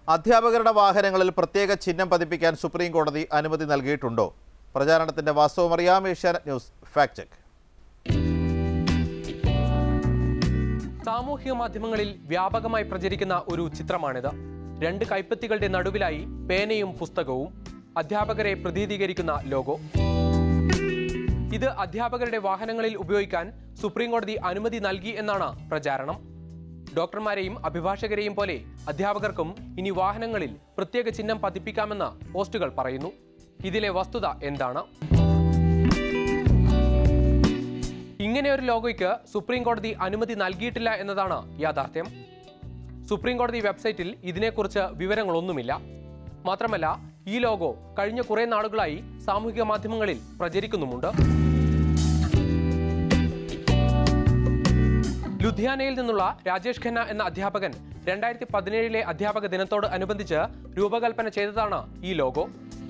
അധ്യാപകരുടെ വാഹനങ്ങളിൽ പ്രത്യേക ചിഹ്നം പതിപ്പിക്കാൻ സുപ്രീം കോടതി അനുമതി നൽകിയിട്ടുണ്ടോ പ്രചാരണത്തിന്റെ വാസ്തവം അറിയാം ഏഷ്യാനെറ്റ് ന്യൂസ് ഫാക്ട് ചെക്ക് സാമൂഹിക മാധ്യമങ്ങളിൽ വ്യാപകമായി പ്രചരിക്കുന്ന ഒരു ചിത്രമാണിത് രണ്ട് കൈപ്പത്തികളുടെ നടുവിലായി പേനയും പുസ്തകവും അധ്യാപകരെ പ്രതിനിധീകരിക്കുന്ന ലോഗോ ഇത് അധ്യാപകരുടെ വാഹനങ്ങളിൽ ഉപയോഗിക്കാൻ സുപ്രീം കോടതി അനുമതി നൽകി എന്നാണ് പ്രചാരണം ഡോക്ടർമാരെയും അഭിഭാഷകരെയും പോലെ അധ്യാപകർക്കും ഇനി വാഹനങ്ങളിൽ പ്രത്യേക ചിഹ്നം പതിപ്പിക്കാമെന്ന് പോസ്റ്റുകൾ പറയുന്നു ഇതിലെ വസ്തുത എന്താണ് ഇങ്ങനെ ഒരു ലോഗോയ്ക്ക് സുപ്രീം കോടതി അനുമതി നൽകിയിട്ടില്ല എന്നതാണ് യാഥാർത്ഥ്യം സുപ്രീം കോടതി വെബ്സൈറ്റിൽ ഇതിനെക്കുറിച്ച് വിവരങ്ങളൊന്നുമില്ല മാത്രമല്ല ഈ ലോഗോ കഴിഞ്ഞ കുറെ നാളുകളായി സാമൂഹിക മാധ്യമങ്ങളിൽ പ്രചരിക്കുന്നുമുണ്ട് ലുധിയാനയിൽ നിന്നുള്ള രാജേഷ് ഖന്ന എന്ന അധ്യാപകൻ രണ്ടായിരത്തി പതിനേഴിലെ അധ്യാപക ദിനത്തോട് അനുബന്ധിച്ച് രൂപകൽപ്പന ചെയ്തതാണ് ഈ ലോഗോ